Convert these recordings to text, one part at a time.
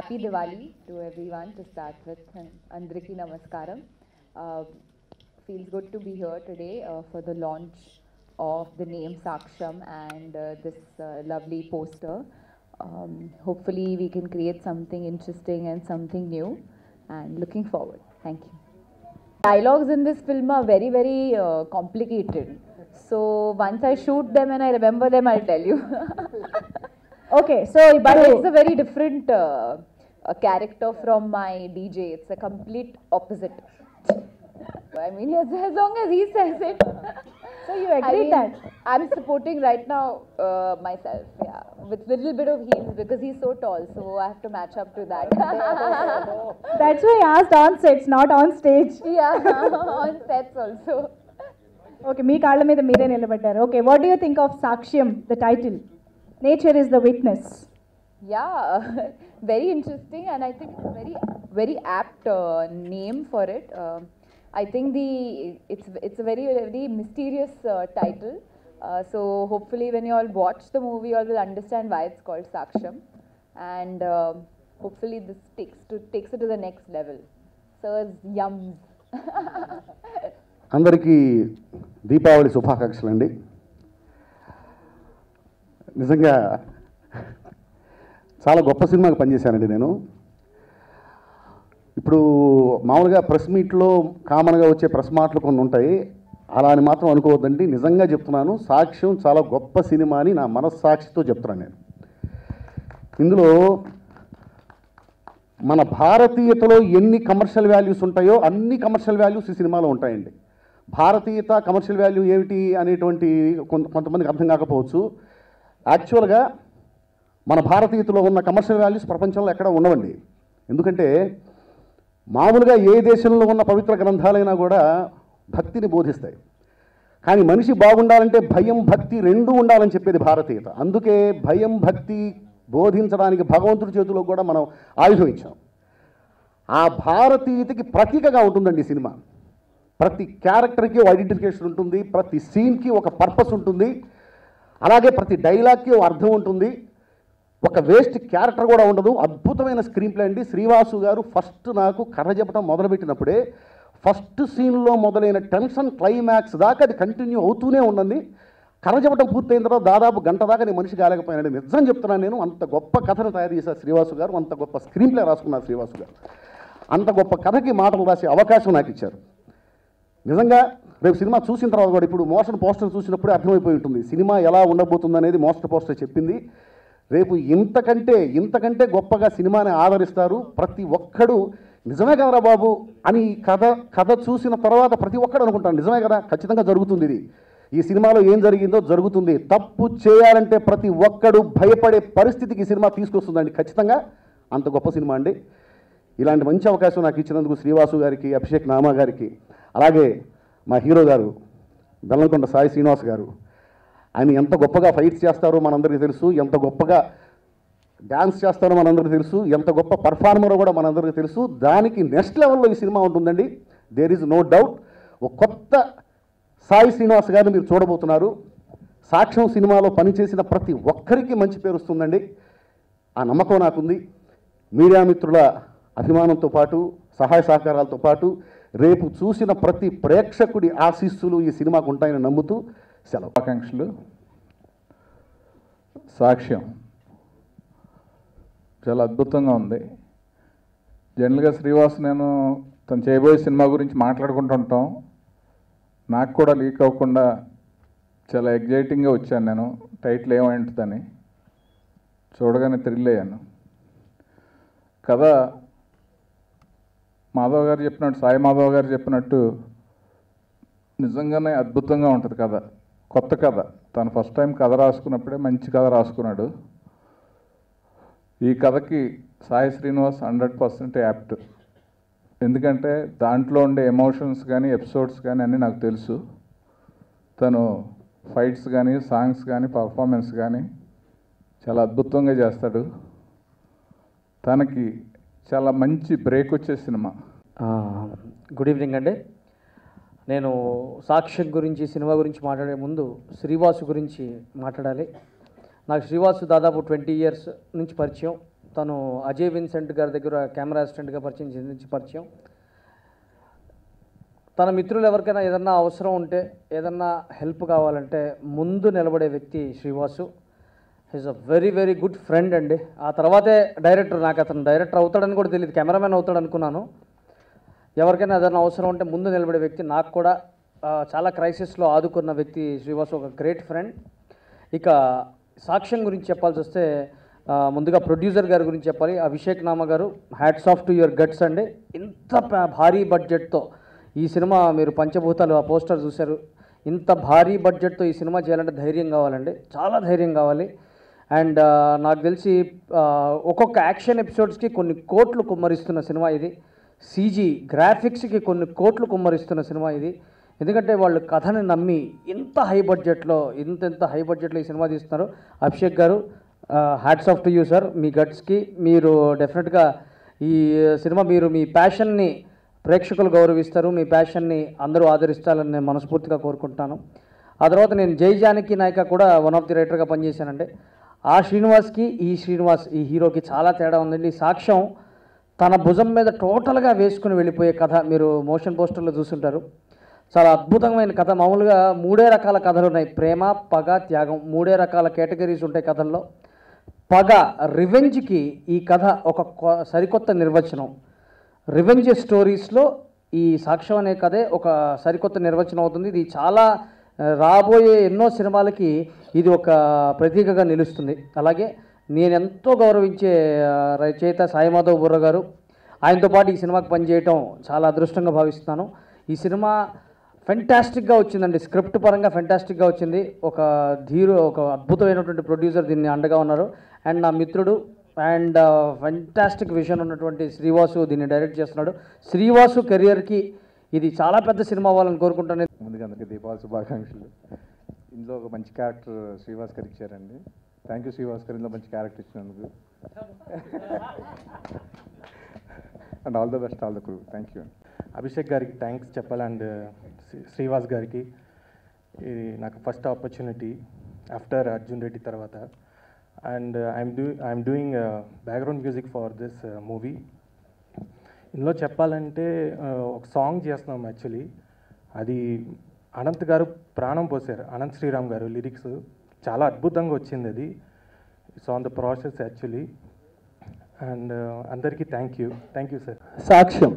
Happy Diwali to everyone to start with. and Andriki Namaskaram. Uh, feels good to be here today uh, for the launch of the name Saksham and uh, this uh, lovely poster. Um, hopefully, we can create something interesting and something new. And looking forward. Thank you. Dialogues in this film are very, very uh, complicated. So once I shoot them and I remember them, I'll tell you. Okay so but ఇప్పుడు it's a very different uh, uh, character from my DJ. It's a complete opposite. I mean, as, as long as he says it. So you I agree mean, that? I'm supporting right now uh, myself, yeah, with little bit of heels because he's so tall, so I have to match up to that. That's why asked on sets not on stage yeah, on sets also. Okay మీ కాళ్ళ మీద మీరే నిలబడ్డారు okay what do you think of Saakshyam the title nature is the witness Yeah, very interesting, and I think it's a very very apt uh, name for it. Um I think the it's it's a very very mysterious uh, title. Uh, so hopefully, when you all watch the movie, you all will understand why it's called Saksham, and uh, hopefully this takes to takes it to the next level. So it's yums. అందరికీ దీపావళి శుభాకాంక్షలు అండి నిజంగా చాలా గొప్ప సినిమాకి పనిచేశానండి నేను ఇప్పుడు మామూలుగా ప్రెస్ మీట్లో కామన్గా వచ్చే ప్రెస్ మాటలు కొన్ని ఉంటాయి అలా అని మాత్రం అనుకోవద్దండి నిజంగా చెప్తున్నాను సాక్ష్యం చాలా గొప్ప సినిమా అని నా మనస్సాక్షితో చెప్తున్నాను నేను ఇందులో మన భారతీయతలో ఎన్ని కమర్షియల్ వాల్యూస్ ఉంటాయో అన్ని కమర్షియల్ వాల్యూస్ ఈ సినిమాలో ఉంటాయండి భారతీయత కమర్షియల్ వాల్యూ ఏమిటి అనేటువంటి కొంత కొంతమందికి అర్థం కాకపోవచ్చు యాక్చువల్గా మన భారతీయతలో ఉన్న కమర్షియల్ వాల్యూస్ ప్రపంచంలో ఎక్కడ ఉండవండి ఎందుకంటే మామూలుగా ఏ దేశంలో ఉన్న పవిత్ర గ్రంథాలైనా కూడా భక్తిని బోధిస్తాయి కానీ మనిషి బాగుండాలంటే భయం భక్తి రెండూ ఉండాలని చెప్పేది భారతీయత అందుకే భయం భక్తి బోధించడానికి భగవంతుడి చేతిలో కూడా మనం ఆయుధం ఇచ్చాం ఆ భారతీయతకి ప్రతీకగా ఉంటుందండి ఈ సినిమా ప్రతి క్యారెక్టర్కి ఒక ఐడెంటిఫికేషన్ ఉంటుంది ప్రతి సీన్కి ఒక పర్పస్ ఉంటుంది అలాగే ప్రతి డైలాగ్కి ఒక అర్థం ఉంటుంది ఒక వేస్ట్ క్యారెక్టర్ కూడా ఉండదు అద్భుతమైన స్క్రీన్ ప్లే అండి శ్రీవాసు గారు ఫస్ట్ నాకు కథ చెప్పడం మొదలుపెట్టినప్పుడే ఫస్ట్ సీన్లో మొదలైన టెన్షన్ క్లైమాక్స్ దాకా అది కంటిన్యూ అవుతూనే ఉండండి కథ చెప్పడం పూర్తయిన తర్వాత దాదాపు గంట దాకా నేను మనిషి కాలేకపోయానండి నిజం చెప్తున్నాను నేను అంత గొప్ప కథను తయారు చేశారు శ్రీవాసు గారు అంత గొప్ప స్క్రీన్ ప్లే రాసుకున్నారు శ్రీవాసు గారు అంత గొప్ప కథకి మాటలు రాసే అవకాశం నాకు ఇచ్చారు నిజంగా రేపు సినిమా చూసిన తర్వాత కూడా ఇప్పుడు మోషన్ పోస్టర్ చూసినప్పుడే అర్థమైపోయి ఉంటుంది సినిమా ఎలా ఉండబోతుంది అనేది మోషన్ పోస్టర్ చెప్పింది రేపు ఇంతకంటే ఇంతకంటే గొప్పగా సినిమాని ఆదరిస్తారు ప్రతి ఒక్కడు నిజమే కదరా బాబు అని ఈ కథ కథ చూసిన తర్వాత ప్రతి ఒక్కడు అనుకుంటాను నిజమే కదా ఖచ్చితంగా జరుగుతుంది ఇది ఈ సినిమాలో ఏం జరిగిందో జరుగుతుంది తప్పు చేయాలంటే ప్రతి ఒక్కడు భయపడే పరిస్థితికి ఈ సినిమా తీసుకొస్తుందండి ఖచ్చితంగా అంత గొప్ప సినిమా అండి ఇలాంటి మంచి అవకాశం నాకు ఇచ్చినందుకు శ్రీవాసు గారికి అభిషేక్ నామా గారికి అలాగే మా హీరో గారు బెల్లంకొండ సాయి శ్రీనివాస్ గారు ఆయన ఎంత గొప్పగా ఫైట్స్ చేస్తారో మనందరికీ తెలుసు ఎంత గొప్పగా డ్యాన్స్ చేస్తారో మనందరికీ తెలుసు ఎంత గొప్ప పర్ఫార్మరో కూడా మనందరికీ తెలుసు దానికి నెక్స్ట్ లెవెల్లో ఈ సినిమా ఉంటుందండి దేర్ ఈజ్ నో డౌట్ ఒక కొత్త సాయి శ్రీనివాస్ గారిని మీరు చూడబోతున్నారు సాక్ష్యం సినిమాలో పనిచేసిన ప్రతి ఒక్కరికి మంచి పేరు వస్తుందండి ఆ నమ్మకం నాకుంది మీడియా మిత్రుల అభిమానంతో పాటు సహాయ సహకారాలతో పాటు రేపు చూసిన ప్రతి ప్రేక్షకుడి ఆశీస్సులు ఈ సినిమాకు ఉంటాయని నమ్ముతూ సెలవు శుభాకాంక్షలు సాక్ష్యం చాలా అద్భుతంగా ఉంది జనరల్గా శ్రీవాస్ నేను తను చేయబోయే సినిమా గురించి మాట్లాడుకుంటుంటాం నాకు కూడా లీక్ అవ్వకుండా చాలా ఎగ్జైటింగ్గా వచ్చాను నేను టైటిల్ ఏమై ఉంటుందని చూడగానే థ్రిల్ అయ్యాను కథ మాధవ్ గారు చెప్పినట్టు సాయి మాధవ్ గారు చెప్పినట్టు నిజంగానే అద్భుతంగా ఉంటుంది కథ కొత్త కథ తను ఫస్ట్ టైం కథ రాసుకున్నప్పుడే మంచి కథ రాసుకున్నాడు ఈ కథకి Sai Srinivas hundred percent apt ఎందుకంటే దాంట్లో ఉండే ఎమోషన్స్ కానీ ఎపిసోడ్స్ కానీ అన్నీ నాకు తెలుసు తను ఫైట్స్ కానీ సాంగ్స్ కానీ పర్ఫార్మెన్స్ కానీ చాలా అద్భుతంగా చేస్తాడు తనకి చాలా మంచి బ్రేక్ వచ్చే సినిమా గుడ్ ఈవినింగ్ అండి నేను సాక్ష్యం గురించి సినిమా గురించి మాట్లాడే ముందు శ్రీవాసు గురించి మాట్లాడాలి నాకు శ్రీవాసు దాదాపు ట్వంటీ ఇయర్స్ నుంచి పరిచయం తను అజయ్ విన్సెంట్ గారి దగ్గర కెమెరా అసిస్టెంట్గా పరిచయం చెందించి పరిచయం తన మిత్రులు ఎవరికైనా ఏదన్నా అవసరం ఉంటే ఏదన్నా హెల్ప్ కావాలంటే ముందు నిలబడే వ్యక్తి Srivasu is a very very good friend అండి ఆ తర్వాతే డైరెక్టర్ నాకు అతను డైరెక్టర్ అవుతాడని కూడా తెలియదు కెమెరామెన్ అవుతాడు అనుకున్నాను ఎవరికైనా ఏదైనా అవసరం ఉంటే ముందు నిలబడే వ్యక్తి నాకు కూడా ఆ, చాలా క్రైసిస్లో ఆదుకున్న వ్యక్తి శ్రీవాసు ఒక గ్రేట్ ఫ్రెండ్ ఇక సాక్ష్యం గురించి చెప్పాల్సి వస్తే ఆ, ముందుగా ప్రొడ్యూసర్ గారి గురించి చెప్పాలి అభిషేక్ నామ గారు hats off to your guts అండి ఇంత ప- భారీ బడ్జెట్తో ఈ సినిమా మీరు పంచభూతాలు ఆ పోస్టర్ చూశారు ఇంత భారీ బడ్జెట్తో ఈ సినిమా చేయాలంటే ధైర్యం కావాలండి చాలా ధైర్యం కావాలి అండ్ నాకు తెలిసి ఆ, ఒక్కొక్క యాక్షన్ ఎపిసోడ్స్కి కొన్ని కోట్లు కుమ్మరిస్తున్న సినిమా ఇది సీజీ గ్రాఫిక్స్కి కొన్ని కోట్లు కుమ్మరిస్తున్న సినిమా ఇది ఎందుకంటే వాళ్ళు కథని నమ్మి ఇంత హై బడ్జెట్లో ఇంత ఇంత హై బడ్జెట్లో ఈ సినిమా తీస్తున్నారు అభిషేక్ గారు hats off to you sir మీ గట్స్కి మీరు డెఫినెట్గా ఈ సినిమా మీరు మీ ప్యాషన్ని ప్రేక్షకులు గౌరవిస్తారు మీ ప్యాషన్ని అందరూ ఆదరిస్తారని నేను మనస్ఫూర్తిగా కోరుకుంటున్నాను ఆ తర్వాత నేను జై జానకి నాయక కూడా వన్ ఆఫ్ ది రైటర్గా పనిచేశానండి ఆ శ్రీనివాస్కి ఈ శ్రీనివాస్ ఈ హీరోకి చాలా తేడా ఉందండి ఈ సాక్ష్యం తన భుజం మీద టోటల్గా వేసుకుని వెళ్ళిపోయే కథ మీరు మోషన్ పోస్టర్లో చూసుంటారు చాలా అద్భుతమైన కథ మామూలుగా మూడే రకాల కథలు ఉన్నాయి ప్రేమ పగ త్యాగం మూడే రకాల కేటగిరీస్ ఉంటాయి కథల్లో పగ రివెంజ్కి ఈ కథ ఒక కొ- సరికొత్త నిర్వచనం రివెంజ్ స్టోరీస్లో ఈ సాక్ష్యం అనే కథే ఒక సరికొత్త నిర్వచనం అవుతుంది ఇది చాలా ఆ, రాబోయే ఎన్నో సినిమాలకి ఇది ఒక ప్రతీకగా నిలుస్తుంది అలాగే నేను ఎంతో గౌరవించే ఆ, రచయిత సాయిమాధవ్ బుర్ర గారు ఆయనతో పాటు ఈ సినిమాకి పనిచేయటం చాలా అదృష్టంగా భావిస్తున్నాను ఈ సినిమా ఫెంటాస్టిక్గా వచ్చిందండి స్క్రిప్ట్ పరంగా ఫెంటాస్టిక్గా వచ్చింది ఒక ధీరు ఒక అద్భుతమైనటువంటి ప్రొడ్యూసర్ దీన్ని అండగా ఉన్నారు అండ్ నా మిత్రుడు అండ్ ఫెంటాస్టిక్ విజన్ ఉన్నటువంటి శ్రీవాసు దీన్ని డైరెక్ట్ చేస్తున్నాడు శ్రీవాసు కెరియర్కి ఇది చాలా పెద్ద సినిమా అవ్వాలని కోరుకుంటాను ముందుగా అందరికీ దీపావళి శుభాకాంక్షలు ఇందులో ఒక మంచి క్యారెక్టర్ శ్రీవాస్ గారు ఇచ్చారండి థ్యాంక్ యూ శ్రీవాస్ గారు ఇందులో మంచి క్యారెక్టర్ ఇచ్చినందుకు and all the best all the crew thank you Abhishek గారికి థ్యాంక్స్ చెప్పాలి అండ్ శ్రీవాస్ గారికి ఇది నాకు first opportunity after Arjun Reddy తర్వాత and I'm do I'm doing background music for this movie ఇందులో చెప్పాలంటే uh, ఒక సాంగ్ చేస్తున్నాం యాక్చువల్లీ అది అనంత్ గారు ప్రాణం పోసారు అనంత్ శ్రీరామ్ గారు లిరిక్స్ చాలా అద్భుతంగా వచ్చింది అది it's on the process actually and అందరికీ thank you thank you sir Saakshyam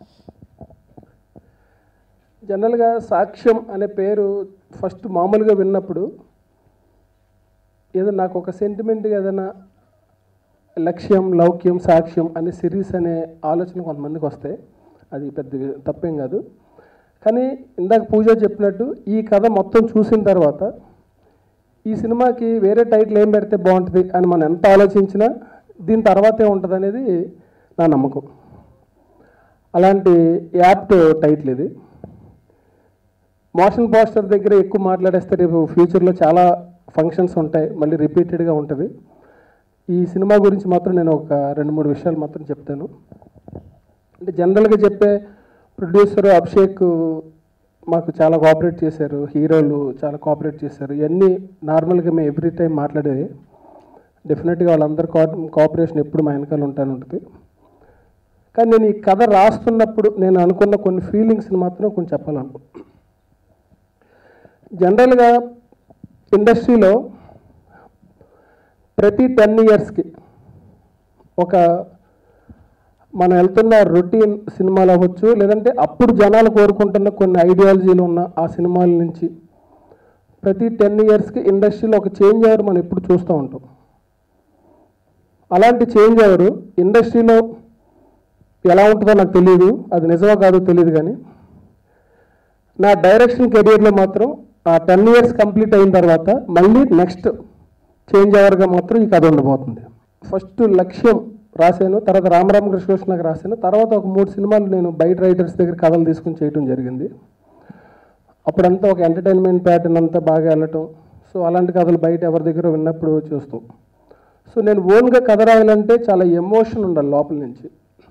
జనరల్గా సాక్ష్యం అనే పేరు ఫస్ట్ మామూలుగా విన్నప్పుడు ఏదో నాకు ఒక సెంటిమెంట్గా ఏదైనా లక్ష్యం లౌక్యం సాక్ష్యం అనే సిరీస్ అనే ఆలోచన కొంతమందికి వస్తాయి అది పెద్ద తప్పేం కాదు కానీ ఇందాక పూజ చెప్పినట్టు ఈ కథ మొత్తం చూసిన తర్వాత ఈ సినిమాకి వేరే టైటిల్ ఏం పెడితే బాగుంటుంది అని మనం ఎంత ఆలోచించినా దీని తర్వాతే ఉంటుంది అనేది నా నమ్మకం అలాంటి యాప్ట్ టైటిల్ ఇది మోషన్ పోస్టర్ దగ్గర ఎక్కువ మాట్లాడేస్తే రేపు ఫ్యూచర్లో చాలా ఫంక్షన్స్ ఉంటాయి మళ్ళీ రిపీటెడ్గా ఉంటుంది ఈ సినిమా గురించి మాత్రం నేను ఒక రెండు మూడు విషయాలు మాత్రం చెప్తాను అంటే జనరల్గా చెప్పే ప్రొడ్యూసర్ అభిషేక్ మాకు చాలా కోఆపరేట్ చేశారు హీరోలు చాలా కోఆపరేట్ చేశారు ఇవన్నీ నార్మల్గా మేము ఎవ్రీ టైం మాట్లాడేది డెఫినెట్గా వాళ్ళందరి కో కోఆపరేషన్ ఎప్పుడు మా వెనకాల ఉంటాను ఉంటుంది కానీ నేను ఈ కథ రాస్తున్నప్పుడు నేను అనుకున్న కొన్ని ఫీలింగ్స్ని మాత్రం కొంచెం చెప్పాలను జనరల్గా ఇండస్ట్రీలో ప్రతి టెన్ ఇయర్స్కి ఒక మనం వెళ్తున్న రొటీన్ సినిమాలు అవ్వచ్చు లేదంటే అప్పుడు జనాలు కోరుకుంటున్న కొన్ని ఐడియాలజీలు ఉన్న ఆ సినిమాల నుంచి ప్రతి టెన్ ఇయర్స్కి ఇండస్ట్రీలో ఒక చేంజ్ అవ్వరు మనం ఎప్పుడు చూస్తూ ఉంటాం అలాంటి చేంజ్ అవ్వరు ఇండస్ట్రీలో ఎలా ఉంటుందో నాకు తెలియదు అది నిజమో కాదో తెలియదు కానీ నా డైరెక్షన్ కెరియర్లో మాత్రం ఆ టెన్ ఇయర్స్ కంప్లీట్ అయిన తర్వాత మళ్ళీ నెక్స్ట్ చేంజ్ అవర్గా మాత్రం ఈ కథ ఉండబోతుంది ఫస్ట్ లక్ష్యం రాశాను తర్వాత రామరామ కృష్ణకృష్ణకి రాశాను తర్వాత ఒక మూడు సినిమాలు నేను బయట రైటర్స్ దగ్గర కథలు తీసుకుని చేయడం జరిగింది అప్పుడంతా ఒక ఎంటర్టైన్మెంట్ ప్యాటర్న్ అంతా బాగా వెళ్ళటం సో అలాంటి కథలు బయట ఎవరి దగ్గర విన్నప్పుడు చూస్తాం సో నేను ఓన్గా కథ రాయాలంటే చాలా ఎమోషన్ ఉండాలి లోపల నుంచి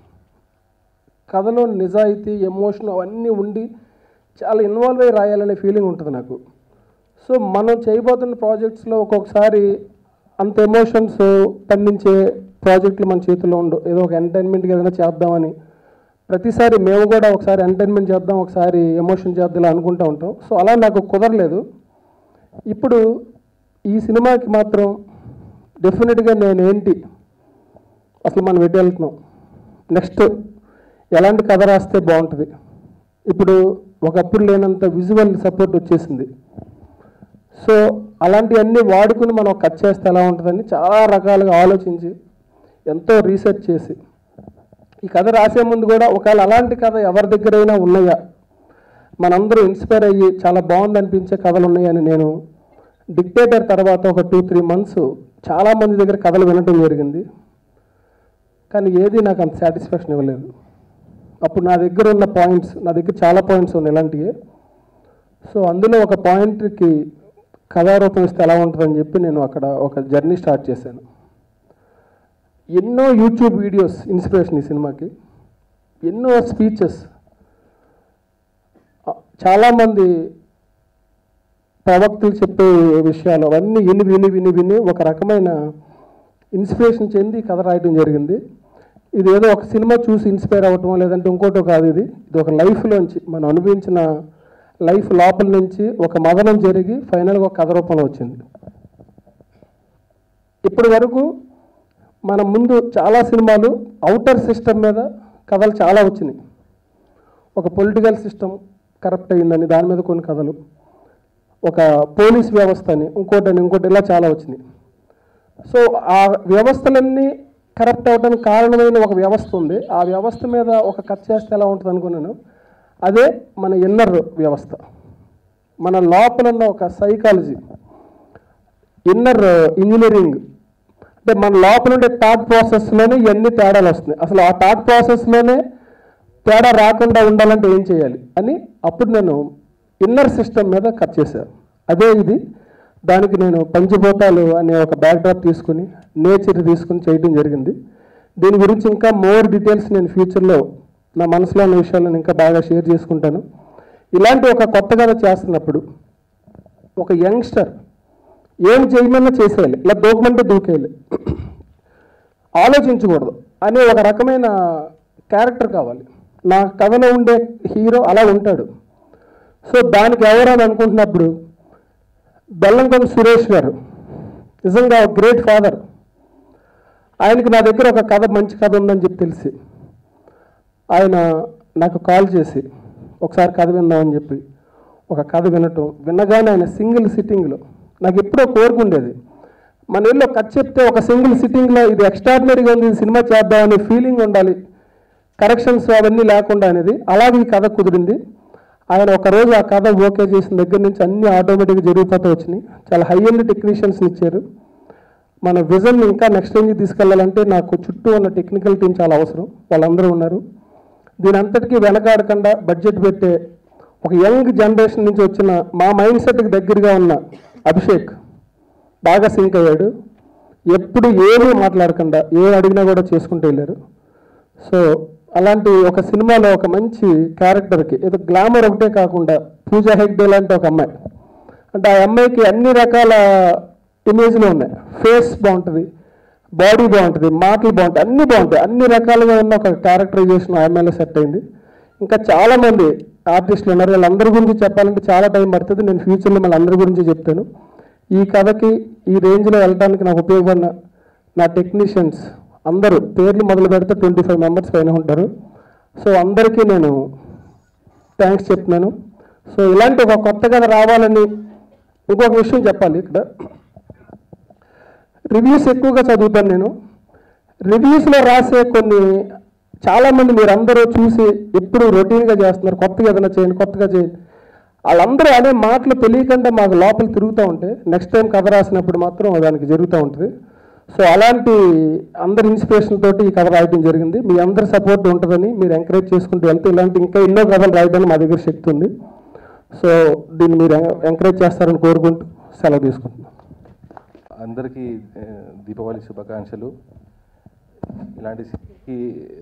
కథలో నిజాయితీ ఎమోషన్ అవన్నీ ఉండి చాలా ఇన్వాల్వ్ అయ్యి రాయాలనే ఫీలింగ్ ఉంటుంది నాకు సో మనం చేయబోతున్న ప్రాజెక్ట్స్లో ఒక్కొక్కసారి అంత ఎమోషన్స్ పండించే ప్రాజెక్టులు మన చేతిలో ఉండవు ఏదో ఒక ఎంటర్టైన్మెంట్కి ఏదైనా చేద్దామని ప్రతిసారి మేము కూడా ఒకసారి ఎంటర్టైన్మెంట్ చేద్దాం ఒకసారి ఎమోషన్ చేద్దాం ఇలా అనుకుంటూ ఉంటాం సో అలా నాకు కుదరలేదు ఇప్పుడు ఈ సినిమాకి మాత్రం డెఫినెట్గా నేను ఏంటి అసలు మనం ఎటు వెళ్తున్నాం నెక్స్ట్ ఎలాంటి కథ రాస్తే బాగుంటుంది ఇప్పుడు ఒకప్పుడు లేనంత విజువల్ సపోర్ట్ వచ్చేసింది సో అలాంటివన్నీ వాడుకుని మనం కట్ చేస్తే ఎలా ఉంటుందని చాలా రకాలుగా ఆలోచించి ఎంతో రీసెర్చ్ చేసి ఈ కథ రాసే ముందు కూడా ఒకవేళ అలాంటి కథ ఎవరి దగ్గరైనా ఉన్నాయా మనందరూ ఇన్స్పైర్ అయ్యి చాలా బాగుంది అనిపించే కథలు ఉన్నాయని నేను డిక్టేటర్ తర్వాత ఒక టూ త్రీ మంత్స్ చాలామంది దగ్గర కథలు వినటం జరిగింది కానీ ఏది నాకు అంత సాటిస్ఫాక్షన్ ఇవ్వలేదు అప్పుడు నా దగ్గర ఉన్న పాయింట్స్ నా దగ్గర చాలా పాయింట్స్ ఉన్నాయి ఇలాంటివి సో అందులో ఒక పాయింట్కి కథారూపం ఇస్తే ఎలా ఉంటుందని చెప్పి నేను అక్కడ ఒక జర్నీ స్టార్ట్ చేశాను ఎన్నో యూట్యూబ్ వీడియోస్ ఇన్స్పిరేషన్ ఈ సినిమాకి ఎన్నో స్పీచెస్ చాలామంది ప్రవక్తలు చెప్పే విషయాలు అవన్నీ విని విని విని విని ఒక రకమైన ఇన్స్పిరేషన్ చెంది ఈ కథ రాయడం జరిగింది ఇది ఏదో ఒక సినిమా చూసి ఇన్స్పైర్ అవ్వటం లేదంటే ఇంకోటో కాదు ఇది ఇది ఒక లైఫ్లోంచి మనం అనుభవించిన లైఫ్ లోపల నుంచి ఒక మదనం జరిగి ఫైనల్గా ఒక కథ రూపంలో వచ్చింది ఇప్పటి వరకు మన ముందు చాలా సినిమాలు అవుటర్ సిస్టమ్ మీద కథలు చాలా వచ్చినాయి ఒక పొలిటికల్ సిస్టమ్ కరప్ట్ అయ్యిందని దాని మీద కొన్ని కథలు ఒక పోలీస్ వ్యవస్థ అని ఇంకోటని ఇంకోటి ఇలా చాలా వచ్చినాయి సో ఆ వ్యవస్థలన్నీ కరప్ట్ అవ్వడానికి కారణమైన ఒక వ్యవస్థ ఉంది ఆ వ్యవస్థ మీద ఒక కథ చేస్తే ఎలా ఉంటుంది అనుకున్నాను అదే మన ఇన్నర్ వ్యవస్థ మన లోపల ఉన్న ఒక సైకాలజీ ఇన్నర్ ఇంజనీరింగ్ అంటే మన లోపల ఉండే థాట్ ప్రాసెస్లోనే ఇవన్నీ తేడాలు వస్తున్నాయి అసలు ఆ థాట్ ప్రాసెస్లోనే తేడా రాకుండా ఉండాలంటే ఏం చేయాలి అని అప్పుడు నేను ఇన్నర్ సిస్టమ్ మీద కట్ చేశాను అదే ఇది దానికి నేను పంచభూతాలు అనే ఒక బ్యాక్డ్రాప్ తీసుకుని నేచర్ తీసుకుని చేయడం జరిగింది దీని గురించి ఇంకా మోర్ డీటెయిల్స్ నేను ఫ్యూచర్లో నా మనసులో ఉన్న విషయాలను ఇంకా బాగా షేర్ చేసుకుంటాను ఇలాంటి ఒక కొత్త కథ చేస్తున్నప్పుడు ఒక యంగ్స్టర్ ఏం చేయమన్నా చేసేయాలి ఇలా దూకమంటే దూకేయాలి ఆలోచించకూడదు అనే ఒక రకమైన క్యారెక్టర్ కావాలి నా కథలో ఉండే హీరో అలా ఉంటాడు సో దానికి ఎవరని అనుకుంటున్నప్పుడు బెల్లంకొండ సురేష్ గారు నిజంగా గ్రేట్ ఫాదర్ ఆయనకి నా దగ్గర ఒక కథ మంచి కథ ఉందని చెప్పి తెలిసి ఆయన నాకు కాల్ చేసి ఒకసారి కథ విందామని చెప్పి ఒక కథ వినటం వినగానే ఆయన సింగిల్ సిట్టింగ్లో నాకు ఎప్పుడో కోరుకుండేది మన ఇల్లు కథ చెప్తే ఒక సింగిల్ సిట్టింగ్లో ఇది ఎక్స్ట్రాడినరీగా ఉంది ఇది సినిమా చేద్దామనే ఫీలింగ్ ఉండాలి కరెక్షన్స్ అవన్నీ లేకుండా అనేది అలాగే ఈ కథ కుదిరింది ఆయన ఒక రోజు ఆ కథ ఓకే చేసిన దగ్గర నుంచి అన్ని ఆటోమేటిక్గా జరిగిపోతూ వచ్చినాయి చాలా హై ఎండ్ టెక్నీషియన్స్ని ఇచ్చారు మన విజన్ ఇంకా నెక్స్ట్ రేంజ్కి తీసుకెళ్లాలంటే నాకు చుట్టూ ఉన్న టెక్నికల్ టీం చాలా అవసరం వాళ్ళందరూ ఉన్నారు దీని అంతటికీ వెనకాడకుండా బడ్జెట్ పెట్టే ఒక యంగ్ జనరేషన్ నుంచి వచ్చిన మా మైండ్ సెట్కి దగ్గరగా ఉన్న అభిషేక్ బాగా సింక్ అయ్యాడు ఎప్పుడు ఏమీ మాట్లాడకుండా ఏ అడిగినా కూడా చేసుకుంటూ వెళ్ళారు సో అలాంటి ఒక సినిమాలో ఒక మంచి క్యారెక్టర్కి ఏదో గ్లామర్ ఒకటే కాకుండా పూజా హెగ్డే లాంటి ఒక అమ్మాయి అంటే ఆ అమ్మాయికి అన్ని రకాల ఇమేజ్లు ఉన్నాయి ఫేస్ బాగుంటుంది బాడీ బాగుంటుంది మాటలు బాగుంటాయి అన్నీ బాగుంటాయి అన్ని రకాలుగా ఉన్న ఒక క్యారెక్టరైజేషన్ ఆ అమ్మాయిలో సెట్ అయింది ఇంకా చాలామంది ఆర్టిస్టులు ఉన్నారు వాళ్ళందరి గురించి చెప్పాలంటే చాలా టైం పడుతుంది నేను ఫ్యూచర్లో మళ్ళీ అందరి గురించి చెప్తాను ఈ కథకి ఈ రేంజ్లో వెళ్ళడానికి నాకు ఉపయోగపడిన నా టెక్నీషియన్స్ అందరూ పేర్లు మొదలు పెడితే ట్వంటీ ఫైవ్ మెంబర్స్ పైన ఉంటారు సో అందరికీ నేను థ్యాంక్స్ చెప్తున్నాను సో ఇలాంటి ఒక కొత్త కథ రావాలని ఇంకొక విషయం చెప్పాలి ఇక్కడ రివ్యూస్ ఎక్కువగా చదువుతాను నేను రివ్యూస్లో రాసే కొన్ని చాలామంది మీరు అందరూ చూసి ఎప్పుడు రొటీన్గా చేస్తున్నారు కొత్తగా ఏదైనా చేయండి కొత్తగా చేయండి వాళ్ళందరూ అనే మాటలు తెలియకుండా మాకు లోపల తిరుగుతూ ఉంటే నెక్స్ట్ టైం కథ రాసినప్పుడు మాత్రం దానికి జరుగుతూ ఉంటుంది సో అలాంటి అందరి ఇన్స్పిరేషన్ తోటి ఈ కథ రాయడం జరిగింది మీ అందరి సపోర్ట్ ఉంటుందని మీరు ఎంకరేజ్ చేసుకుంటూ వెళ్తే ఇలాంటి ఇంకా ఎన్నో కథలు రాయడానికి మా దగ్గర శక్తి ఉంది సో దీన్ని మీరు ఎంకరేజ్ చేస్తారని కోరుకుంటూ సెలవు తీసుకుంటున్నాను అందరికీ ఆ, దీపావళి శుభాకాంక్షలు ఇలాంటి సిటీకి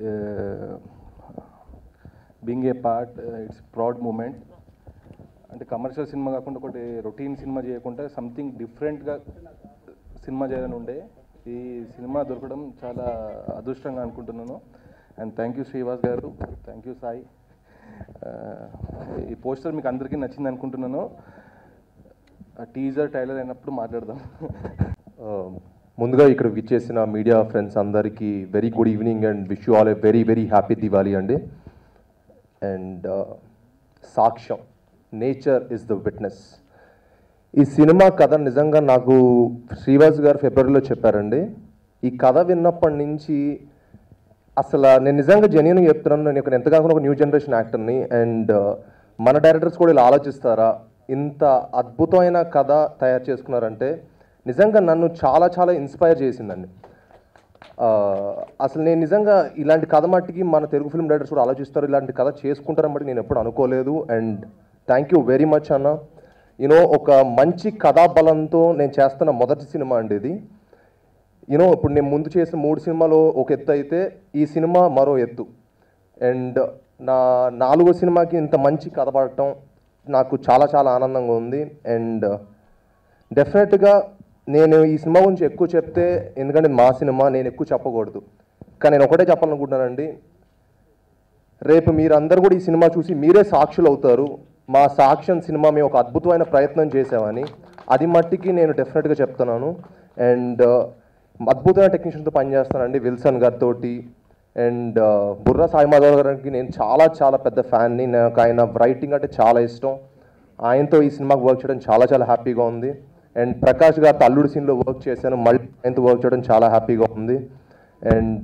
being a part it's proud moment అంటే కమర్షియల్ సినిమా కాకుండా ఒకటి రొటీన్ సినిమా చేయకుండా సంథింగ్ డిఫరెంట్గా సినిమా చేయాలని ఉండే ఈ సినిమా దొరకడం చాలా అదృష్టంగా అనుకుంటున్నాను అండ్ థ్యాంక్ యూ శ్రీవాస్ గారు థ్యాంక్ యూ సాయి ఆ, ఈ పోస్టర్ మీకు అందరికీ నచ్చింది అనుకుంటున్నాను టీజర్ టైలర్ అయినప్పుడు మాట్లాడదాం ఆ, ముందుగా ఇక్కడ విచ్చేసిన మీడియా ఫ్రెండ్స్ అందరికీ very good evening and wish you all a very very happy Diwali అండి and Saakshyam nature is the witness ఈ సినిమా కథ నిజంగా నాకు శ్రీవాస్ గారు ఫిబ్రవరిలో చెప్పారండి ఈ కథ విన్నప్పటి నుంచి అసలు నేను నిజంగా జెన్యున్గా చెప్తున్నాను నేను ఇక్కడ ఎంత కాకుండా ఒక న్యూ జనరేషన్ యాక్టర్ని అండ్ మన డైరెక్టర్స్ కూడా ఇలా ఆలోచిస్తారా ఇంత అద్భుతమైన కథ తయారు చేసుకున్నారంటే నిజంగా నన్ను చాలా చాలా ఇన్స్పైర్ చేసిందండి ఆ, అసలు నేను నిజంగా ఇలాంటి కథ మట్టికి మన తెలుగు ఫిల్మ్ డైరెక్టర్స్ కూడా ఆలోచిస్తారు ఇలాంటి కథ చేసుకుంటారని బట్టి నేను ఎప్పుడు అనుకోలేదు and thank you very much అన్న యూనో ఒక మంచి కథా బలంతో నేను చేస్తున్న మొదటి సినిమా అండి ఇది యూనో ఇప్పుడు నేను ముందు చేసిన మూడు సినిమాలు ఒక ఎత్తు అయితే ఈ సినిమా మరో ఎత్తు అండ్ నా నాలుగో సినిమాకి ఇంత మంచి కథ పడటం నాకు చాలా చాలా ఆనందంగా ఉంది అండ్ డెఫినెట్గా నేను ఈ సినిమా గురించి ఎక్కువ చెప్తే ఎందుకంటే మా సినిమా నేను ఎక్కువ చెప్పకూడదు కానీ నేను ఒకటే చెప్పాలనుకుంటున్నానండి రేపు మీరందరూ కూడా ఈ సినిమా చూసి మీరే సాక్షులు అవుతారు మా సాక్ష్యం సినిమా మేము ఒక అద్భుతమైన ప్రయత్నం చేసామని అది మట్టికి నేను డెఫినెట్గా చెప్తున్నాను అండ్ అద్భుతమైన టెక్నీషియన్తో పనిచేస్తానండి విల్సన్ గారితో అండ్ బుర్రా సాయి మాధవ్ గారికి నేను చాలా చాలా పెద్ద ఫ్యాన్ని నాకు ఆయన రైటింగ్ అంటే చాలా ఇష్టం ఆయనతో ఈ సినిమాకి వర్క్ చేయడం చాలా చాలా హ్యాపీగా ఉంది అండ్ ప్రకాష్ గారితో అల్లుడు సీన్లో వర్క్ చేశాను మళ్ళీ ఆయనతో వర్క్ చేయడం చాలా హ్యాపీగా ఉంది అండ్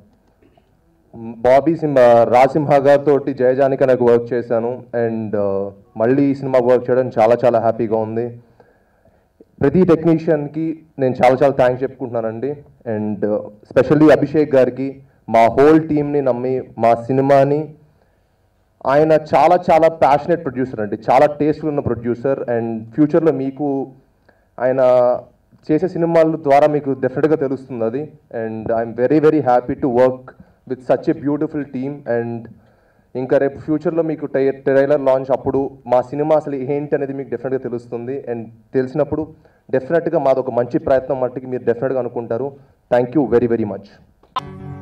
బాబీ సింహ రాసింహ గారితో జయజానిక నాకు వర్క్ చేశాను అండ్ మళ్ళీ ఈ సినిమా వర్క్ చేయడం చాలా చాలా హ్యాపీగా ఉంది ప్రతి టెక్నీషియన్కి నేను చాలా చాలా థ్యాంక్స్ చెప్పుకుంటున్నానండి అండ్ స్పెషల్లీ అభిషేక్ గారికి మా హోల్ టీమ్ని నమ్మి మా సినిమాని ఆయన చాలా చాలా ప్యాషనెట్ ప్రొడ్యూసర్ అండి చాలా టేస్ట్ఫుల్ ఉన్న ప్రొడ్యూసర్ అండ్ ఫ్యూచర్లో మీకు ఆయన చేసే సినిమాల ద్వారా మీకు డెఫినెట్గా తెలుస్తుంది అది and I'm very very happy to work with such a beautiful team and ఇంకా రేపు ఫ్యూచర్లో మీకు టై ట్రైలర్ లాంచ్ అప్పుడు మా సినిమా అసలు ఏంటి అనేది మీకు డెఫినెట్గా తెలుస్తుంది అండ్ తెలిసినప్పుడు డెఫినెట్గా మాది ఒక మంచి ప్రయత్నం మట్టుకి మీరు డెఫినెట్గా అనుకుంటారు thank you very very much